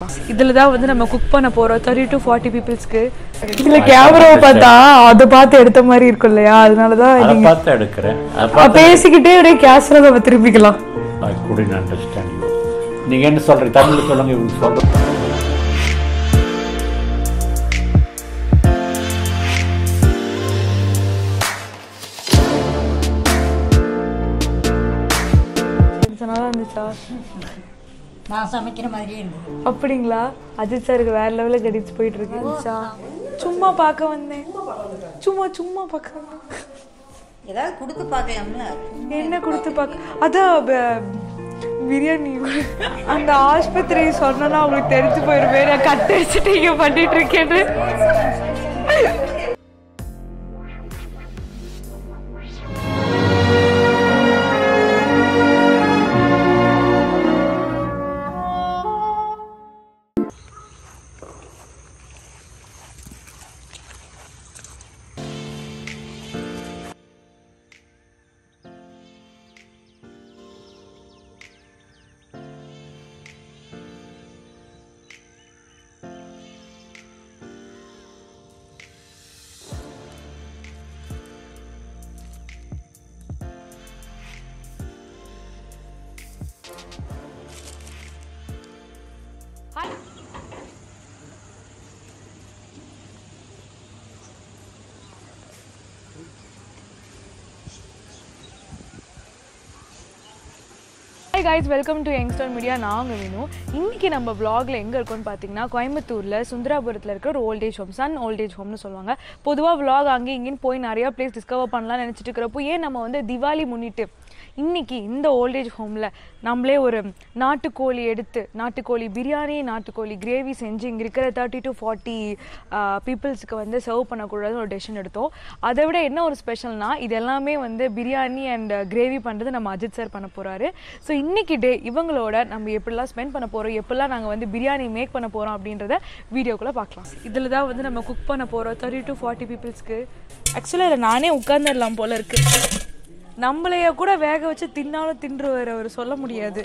பார்க்கலாம் இதில் தான் வந்து நம்ம குக் பண்ண போகிறோம் தேர்ட்டி டு ஃபார்ட்டி பீப்புள்ஸ்க்கு இதில் கேமராவை பார்த்தா அதை பார்த்து எடுத்த மாதிரி இருக்கும் இல்லையா அதனால தான் அதை பார்த்து எடுக்கிறேன் அதை பார்த்து பேசிக்கிட்டே அப்படியே கேஸில் நம்ம திரும்பிக்கலாம் ஐ couldn't அண்டர்ஸ்டாண்ட் யூ நீங்கள் என்ன சொல்கிறீங்க தமிழ் சொல்லுங்க இவங்க சொல்கிறேன் நல்லா இருந்துச்சா நான் சமைக்கிற மாதிரியே இருந்தது அப்படிங்களா அஜித் சாருக்கு வேற லெவலில் கடிச்சு போயிட்டு இருந்துச்சா சும்மா பார்க்க வந்தேன் சும்மா சும்மா பார்க்க வந்தேன் ஏதாவது கொடுத்து பார்க்கலாம்ல என்ன கொடுத்து பார்க்க அதான் ப- பிரியாணி அந்த ஆஸ்பத்திரி சொன்னா அவங்களுக்கு தெரிஞ்சு போயிருமே நான் கட்டு வச்சுட்டு இங்க பண்ணிட்டு இருக்கேன்னு hi guys welcome to youngster media நாங்கள் வேணும் இன்னைக்கு நம்ம vlogல எங்கே இருக்கோம்னு பார்த்தீங்கன்னா கோயம்புத்தூரில் சுந்தராபுரத்தில் இருக்கிற ஒரு ஓல்டேஜ் ஹோம் சன் ஓல்டேஜ் ஹோம்னு சொல்லுவாங்க பொதுவாக vlog அங்கே இங்கேயும் போய் நிறையா பிளேஸ் டிஸ்கவர் பண்ணலாம்னு நினச்சிட்டு இருக்கிறப்போ ஏன் நம்ம வந்து திவாலி முன்னிட்டு இன்னைக்கு இந்த ஓல்டேஜ் ஹோமில் நம்மளே ஒரு நாட்டுக்கோழி எடுத்து நாட்டுக்கோழி பிரியாணி நாட்டுக்கோழி கிரேவி செஞ்சு இங்கே இருக்கிற தேர்ட்டி டு ஃபார்ட்டி பீப்புள்ஸ்க்கு வந்து சர்வ் பண்ணக்கூடாதுன்னு ஒரு டெசிஷன் எடுத்தோம் அதை விட என்ன ஒரு ஸ்பெஷல்னா இது எல்லாமே வந்து பிரியாணி அண்ட் கிரேவி பண்ணுறது நம்ம அஜித் சார் பண்ண போகிறாரு ஸோ இன்னைக்கு டே இவங்களோட நம்ம எப்படிலாம் ஸ்பெண்ட் பண்ண போகிறோம் எப்படிலாம் நாங்கள் வந்து பிரியாணி மேக் பண்ண போகிறோம் அப்படின்றத வீடியோக்குள்ளே பார்க்கலாம் இதில் தான் வந்து நம்ம குக் பண்ண போகிறோம் தேர்ட்டி டு ஃபார்ட்டி பீப்புள்ஸ்க்கு ஆக்சுவலாக இதில் நானே உட்காந்துடலாம் போல இருக்கு நம்மளைய கூட வேக வச்சு தின்னாலும் தின்றுவார் அவர் சொல்ல முடியாது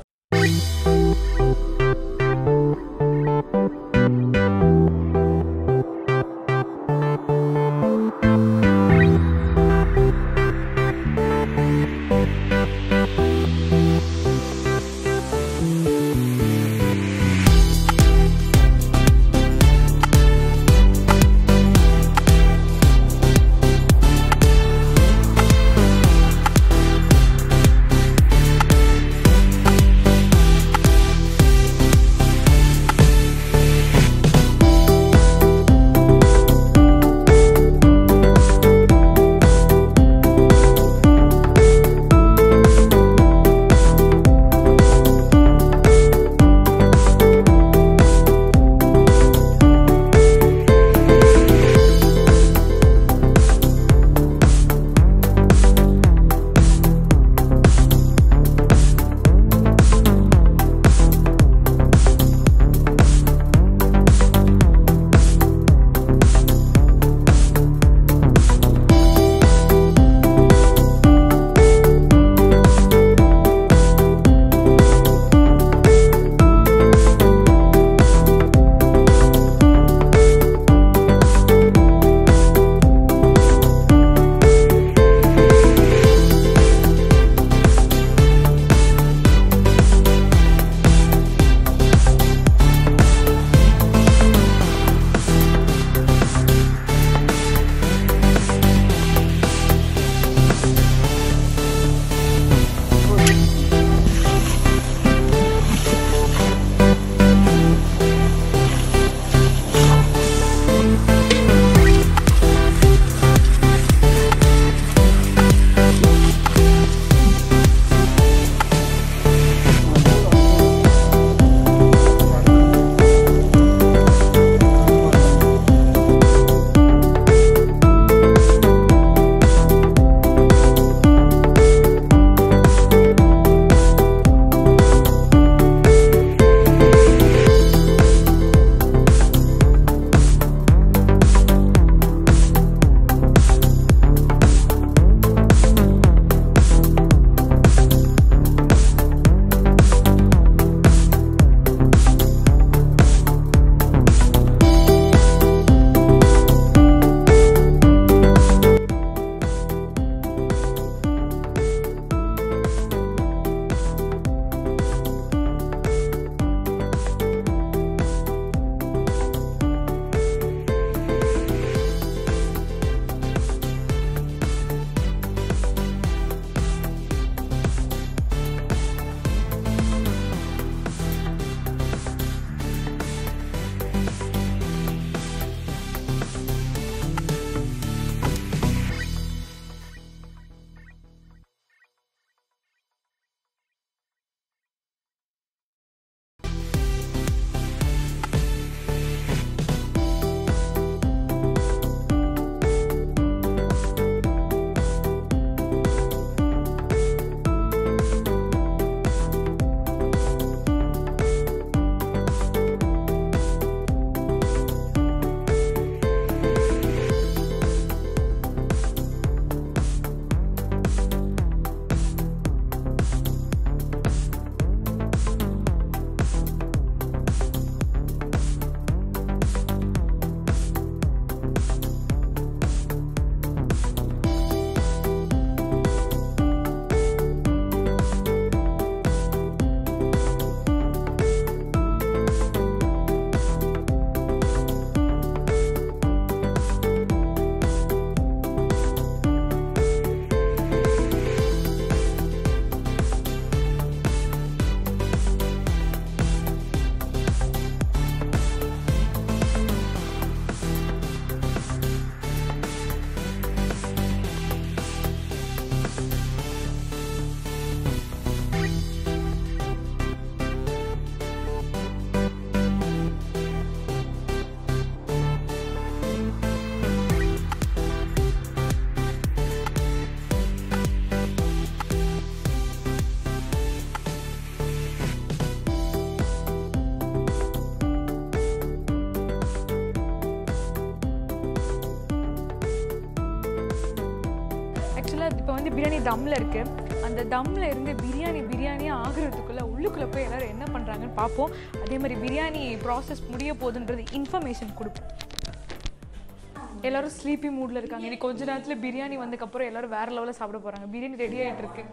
ஆக்சுவலாக இப்போ வந்து பிரியாணி தம்மில் இருக்கு அந்த தம்மில் இருந்து பிரியாணி பிரியாணியாக ஆகுறதுக்குள்ளே உள்ளுக்குள்ளே போய் எல்லாரும் என்ன பண்ணுறாங்கன்னு பார்ப்போம் அதே மாதிரி பிரியாணி ப்ராசஸ் முடிய போகுதுன்றது இன்ஃபர்மேஷன் கொடுப்போம் எல்லாரும் ஸ்லீப்பி மூடில் இருக்காங்க இன்னைக்கு கொஞ்ச நேரத்தில் பிரியாணி வந்ததுக்கப்புறம் எல்லாரும் வேற லெவலில் சாப்பிட போகிறாங்க பிரியாணி ரெடி ஆகிட்டு இருக்கு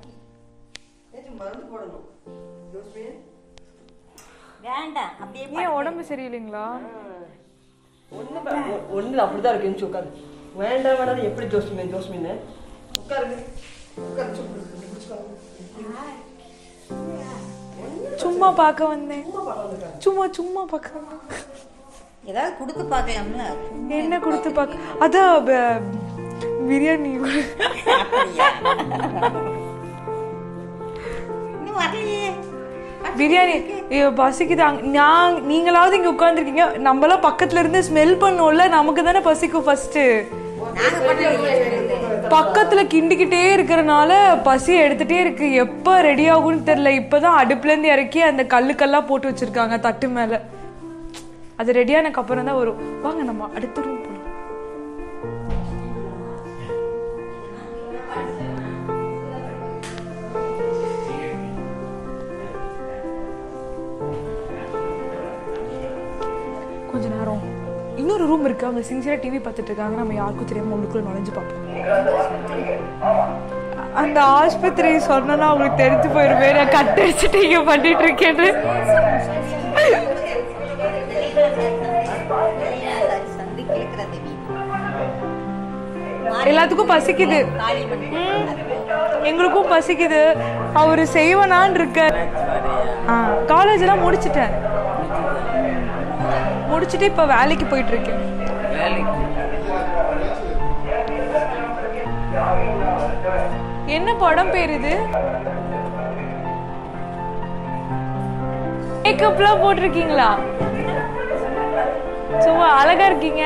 வேண்டாம் அப்படியே ஏன் உடம்பு சரியில்லைங்களா ஒண்ணு அப்படிதான் இருக்கு எந்திரிச்சு உட்காரு வேண்டாம் வேண்டாம் எப்படி ஜோஸ்மின் ஜோஸ்மின் உட்காருங்க உட்காரு சும்மா பிடிச்சுக்கோங்க. சும்மா பார்க்க வந்தேன் சும்மா சும்மா பார்க்க வந்தேன் ஏதாவது கொடுத்து பார்க்கலாம்ல என்ன கொடுத்து பார்க்க அதான் ப- பிரியாணி அப்படியா? இன்னும் வரலையே பிரியாணி ஐயோ, பசிக்குது அங்க- நான் நீங்களாவது இங்க உட்காந்துருக்கீங்க நம்மளாம் பக்கத்துல இருந்து ஸ்மெல் பண்ணுவோம்ல நமக்கு தானே பசிக்கும் ஃபர்ஸ்ட் நாங்க பண்ணலையே பக்கத்துல கிண்டிக்கிட்டே இருக்கறனால பசி எடுத்துட்டே இருக்கு எப்ப ரெடி ஆகும்னு தெரியல இப்பதான் அடுப்புல இருந்து இறக்கி அந்த கல்லுக்கெல்லாம் போட்டு வச்சிருக்காங்க தட்டு மேல அது ரெடியானக்கு அப்புறம் தான் வரும் வாங்க நம்ம அடுத்த ரூம் போலாம் கொஞ்ச நேரம் இன்னொரு ரூம் இருக்கு அவங்க சின்சியரா டிவி பார்த்துட்டு இருக்காங்க நம்ம யாருக்கும் தெரியாம உள்ளுக்குள்ள நுழைஞ்சு பார்ப்போம் அந்த ஆஸ்பத்திரி சொன்னா அவங்களுக்கு தெரிஞ்சு போயிருமே நான் கட்டு வச்சுட்டு இங்க பண்ணிட்டு இருக்கேன்னு சந்து கேட்கறது எல்லாத்துக்கும் பசிக்குது காலி பண்ணி எங்களுக்கும் பசிக்குது அவரு செய்வனான் இருக்க காலேஜ் எல்லாம் முடிச்சிட்டேன் முடிச்சிட்டு இப்ப வேலைக்கு போயிட்டு இருக்கேன் என்ன படம் பேர் இது மேக்கப்லாம் போட்டிருக்கீங்களா சும்மா அழகா இருக்கீங்க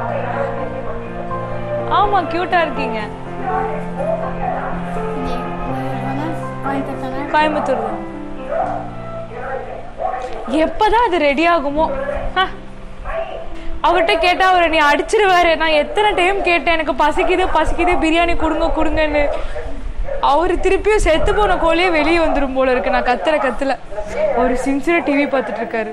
ஆமா கியூட்டா இருக்கீங்க கோயம்புத்தூர் தான் எப்பதான் அது ரெடி ஆகுமோ ஹ. அவர்கிட்ட கேட்டா அவர் நீ அடிச்சிருவாரு நான் எத்தனை டைம் கேட்டேன் எனக்கு பசிக்குது பசிக்குது பிரியாணி கொடுங்க கொடுங்கன்னு அவர் திருப்பியும் செத்து போன கோழியே வெளியே வந்துடும் போல இருக்கு நான் கத்துற கத்துல அவர் சின்சியரா டிவி பார்த்துட்டு இருக்காரு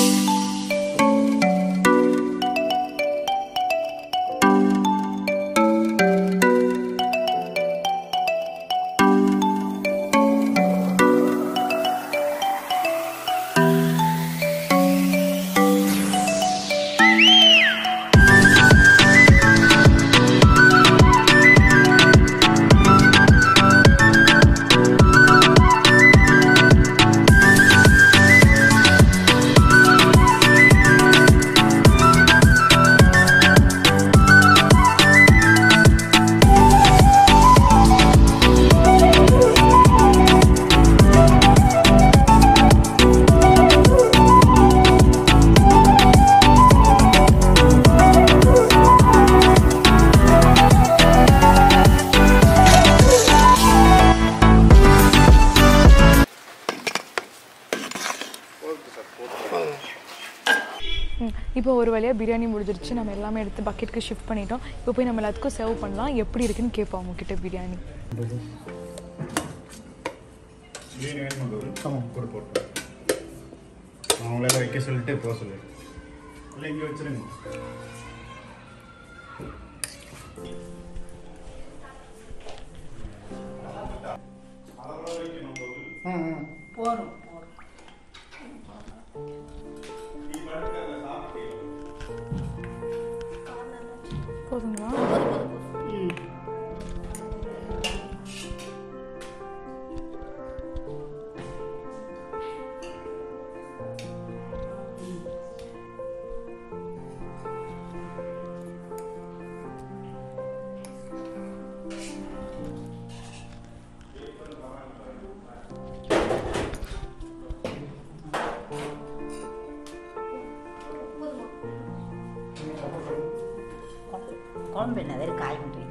ம், இப்போ ஒரு வழியாக பிரியாணி முடிஞ்சிருச்சு நம்ம எல்லாமே எடுத்து பக்கெட்டுக்கு ஷிஃப்ட் பண்ணிட்டோம் இப்போ போய் நம்ம எல்லாத்துக்கும் சர்வ் பண்ணலாம் எப்படி இருக்குன்னு கேட்போம் அவங்க கிட்ட பிரியாணி பிரியாணி வேணுமா கூட போட்டு அவங்களெல்லாம் வைக்க சொல்லிட்டு போக சொல்லு இல்லை இங்கே வச்சிருங்க போறோம் போதுங்களா குழம்பு என்ன வெறும் காய் மட்டும்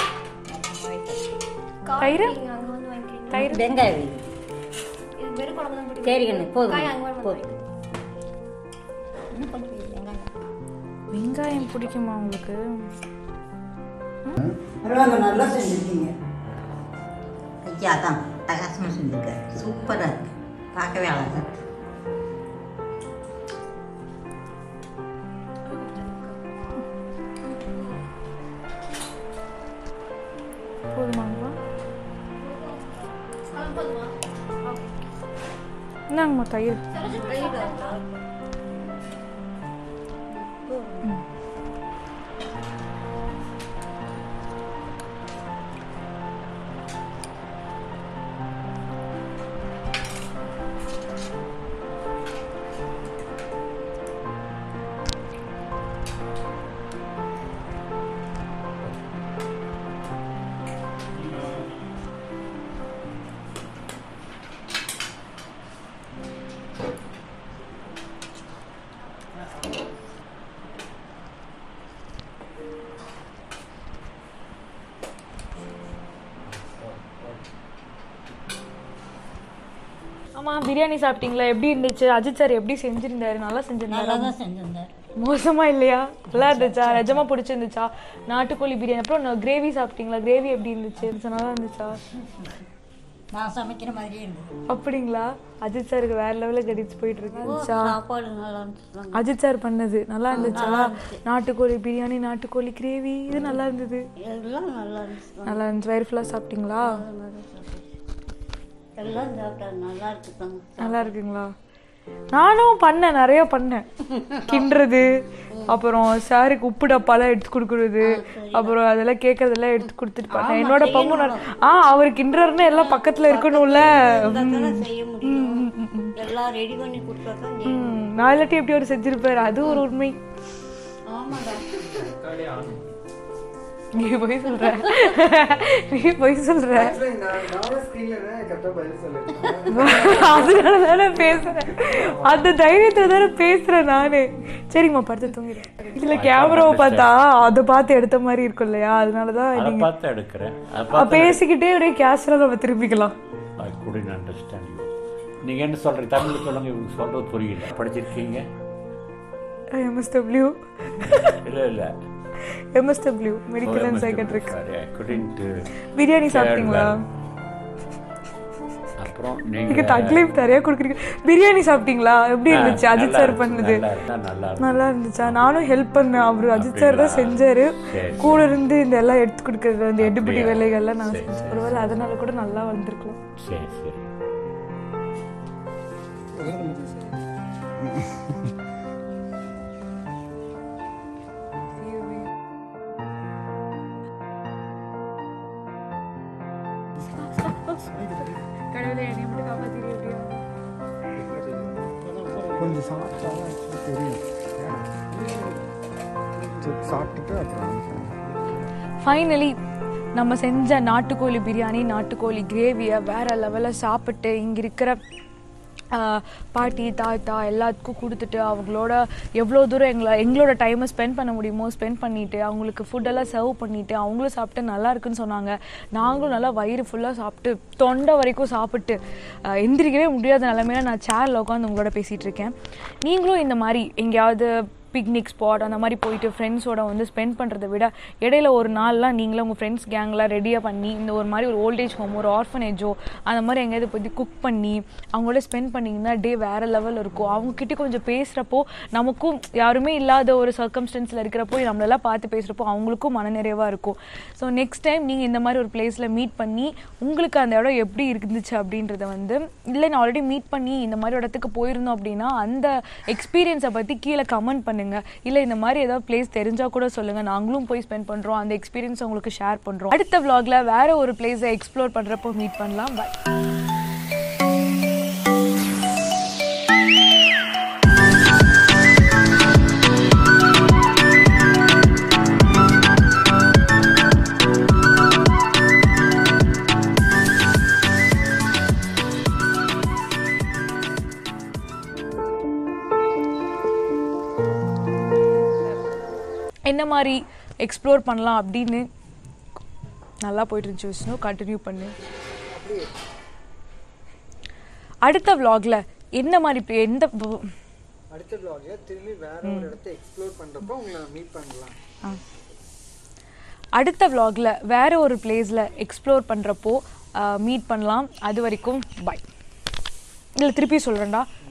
தயிர் அங்க வந்து வாங்கிக்கிறீங்க தயிர் வெங்காயம் வை. இது வெறும் குழம்பு தான் பிடிக்கும் சரி கண்ணு போதும் காய் அங்க வந்து போதும் இன்னும் கொஞ்சம் வை, வெங்காயம் வெங்காயம் பிடிக்குமா உங்களுக்கு பரவாயில்ல நல்லா செஞ்சுருக்கீங்க இன்னைக்கு அதான் பிரகாசமாக செஞ்சுருக்காரு சூப்பராக இருக்கு பார்க்கவே அழகாக இருக்கு போதுமாங்களா இந்தாங்கம்மா தயிர் ம். ஆமா பிரியாணி சாப்பிட்டீங்களா எப்படி இருந்துச்சு அஜித் சார் எப்படி செஞ்சிருந்தாரு நல்லா நல்லா செஞ்சிருந்தாரு தான் செஞ்சிருந்தார் மோசமா இல்லையா நல்லா இருந்துச்சா நிஜமா பிடிச்சிருந்துச்சா நாட்டுக்கோழி பிரியாணி அப்புறம் கிரேவி சாப்பிட்டீங்களா கிரேவி எப்படி இருந்துச்சு இருந்துச்சா? நல்லா இருந்துச்சா நான் சமைக்கிற மாதிரியே இருந்தது அப்படிங்களா அஜித் சாருக்கு வேற லெவலில் கடிச்சு போயிட்டு இருக்கு சாப்பாடு நல்லா இருந்துச்சு அஜித் சார் பண்ணது நல்லா இருந்துச்சா நாட்டுக்கோழி பிரியாணி நாட்டுக்கோழி கிரேவி இது நல்லா இருந்தது எல்லாம் நல்லா இருந்துச்சு நல்லா இருந்துச்சு வயிறு ஃபுல்லாக சாப்பிட்டீங்களா எல்லாம் சாப்பிட்டாரு நல்லா இருக்குதாங்க நல்லா இருக்குங்களா நானும் பண்ணேன் நிறைய பண்ணேன் கிண்டுறது அப்புறம் சாருக்கு உப்பு டப்பாலாம் எடுத்து கொடுக்குறது அப்புறம் அதெல்லாம் கேட்கறதெல்லாம் எடுத்து கொடுத்துட்டு பண்ணேன் என்னோட பங்கு நான் ஆ அவர் கிண்டுறாருன்னா எல்லாம் பக்கத்துல இருக்கணும்ல தானே செய்ய முடியும் எல்லாம் ரெடி பண்ணி கொடுத்தா தான் செய்ய ம், நான் இல்லாட்டி எப்படி அவர் செஞ்சிருப்பாரு அது ஒரு உண்மை ஆமாடா நீ போய் சொல்ற நீ போய் சொல்ற அதனால தானே பேசுறேன் அந்த தைரியத்துல தானே பேசுறேன் நானு சரிம்மா படுத்து தூங்கிடுறேன் இதுல கேமராவை பார்த்தா அதை பார்த்து எடுத்த மாதிரி இருக்கும் இல்லையா அதனாலதான் அதை நீங்க பார்த்து எடுக்கிறேன் அதை அஹ், பார்த்து பேசிக்கிட்டே அப்படியே கேஸ்ல நம்ம திரும்பிக்கலாம் ஐ குடின் அண்டர்ஸ்டாண்ட் யூ நீங்கள் என்ன சொல்கிறீங்க தமிழ் சொல்லுங்க இவங்க சொல்கிறது புரியல படிச்சிருக்கீங்க எம்எஸ்டபிள்யூ இல்லை இல்லை MSW medical and psychiatric sorry I couldn't biryani சாப்பிட்டீங்களா அப்புறம் நீங்க நீங்கள் தக்லீஃப் நிறைய கொடுக்குறீங்க பிரியாணி சாப்பிட்டீங்களா எப்படி இருந்துச்சு அஜித் சார் பண்ணது நல்லா இருந்தா நல்லா இருக்கும் நல்லா இருந்துச்சா நானும் ஹெல்ப் பண்ணேன் அவரு அஜித் சார் தான் செஞ்சாரு சரி. கூட இருந்து இந்த எல்லாம் எடுத்து கொடுக்கறது அந்த எடுபிடி அப்படியா? வேலைகள்லாம் நான் சரி, செஞ்சேன் ஒருவேளை அதனால கூட நல்லா வந்திருக்கலாம் சரி சரி கடவுளே என்னை மட்டும் காப்பாத்திரி எப்படியா கொஞ்சம் சாப்பிட்டா தான் actually தெரியும் சரி, சாப்பிட்டுட்டு அப்புறம் ஃபைனலி நம்ம செஞ்ச நாட்டுக்கோழி பிரியாணி நாட்டுக்கோழி கிரேவியை வேற லெவலில் சாப்பிட்டு இங்கே இருக்கிற ஆஹ், பாட்டி தாத்தா எல்லாத்துக்கும் கொடுத்துட்டு அவங்களோட எவ்வளோ தூரம் எங்களை எங்களோட டைமை ஸ்பெண்ட் பண்ண முடியுமோ ஸ்பெண்ட் பண்ணிட்டு அவங்களுக்கு ஃபுட்டெல்லாம் சர்வ் பண்ணிட்டு அவங்களும் சாப்பிட்டு நல்லா இருக்குன்னு சொன்னாங்க நாங்களும் நல்லா வயிறு ஃபுல்லாக சாப்பிட்டு தொண்டை வரைக்கும் சாப்பிட்டு ஆஹ், எந்திரிக்கவே முடியாத நிலமையில நான் சேரில் உட்காந்து உங்களோட பேசிகிட்டு இருக்கேன் நீங்களும் இந்த மாதிரி எங்கேயாவது பிக்னிக் ஸ்பாட் அந்த மாதிரி போயிட்டு ஃப்ரெண்ட்ஸோட வந்து ஸ்பெண்ட் பண்ணுறதை விட இடையில ஒரு நாள்லாம் நீங்களும் உங்கள் ஃப்ரெண்ட்ஸ் கேங்லாம் ரெடியாக பண்ணி இந்த ஒரு மாதிரி ஒரு ஓல்டேஜ் ஹோம் ஒரு ஆர்ஃபனேஜோ அந்த மாதிரி எங்கேயாவது போய் குக் பண்ணி அவங்களோட ஸ்பெண்ட் பண்ணிங்கன்னா டே வேறு லெவல் இருக்கும் அவங்கக்கிட்ட கொஞ்சம் பேசுகிறப்போ நமக்கும் யாருமே இல்லாத ஒரு சர்க்கம்ஸ்டன்ஸில் இருக்கிறப்போ நம்மளெல்லாம் பார்த்து பேசுகிறப்போ அவங்களுக்கும் மனநிறைவாக இருக்கும் ஸோ நெக்ஸ்ட் டைம் நீங்கள் இந்த மாதிரி ஒரு பிளேஸில் மீட் பண்ணி உங்களுக்கு அந்த இடம் எப்படி இருந்துச்சு அப்படின்றத வந்து இல்லை நான் ஆல்ரெடி மீட் பண்ணி இந்த மாதிரி இடத்துக்கு போயிருந்தோம் அப்படின்னா அந்த எக்ஸ்பீரியன்ஸை பற்றி கீழே கமெண்ட் பண்ணுங்க இல்லை இந்த மாதிரி ஏதாவது பிளேஸ் தெரிஞ்சால் கூட சொல்லுங்க நாங்களும் போய் ஸ்பெண்ட் பண்ணுறோம் அந்த எக்ஸ்பீரியன்ஸ் உங்களுக்கு ஷேர் பண்ணுறோம் அடுத்த vlogல வேற ஒரு பிளேஸை எக்ஸ்ப்ளோர் பண்ணுறப்போ மீட் பண்ணலாம் பை என்ன மாதிரி எக்ஸ்ப்ளோர் பண்ணலாம் அப்படின்னு நல்லா போயிட்டு இருந்துச்சு விஷ்ணு கண்டினியூ பண்ணு அடுத்த vlogல என்ன மாதிரி pla- எந்த ப- அடுத்த vlogல திரும்பி வேற ஒரு இடத்த எக்ஸ்ப்ளோர் பண்றப்போ உங்களை மீட் பண்ணலாம் அடுத்த vlogல வேற ஒரு பிளேஸ்ல எக்ஸ்ப்ளோர் பண்றப்போ மீட் பண்ணலாம் அது வரைக்கும் பை இல்லை திருப்பி சொல்கிறேன்டா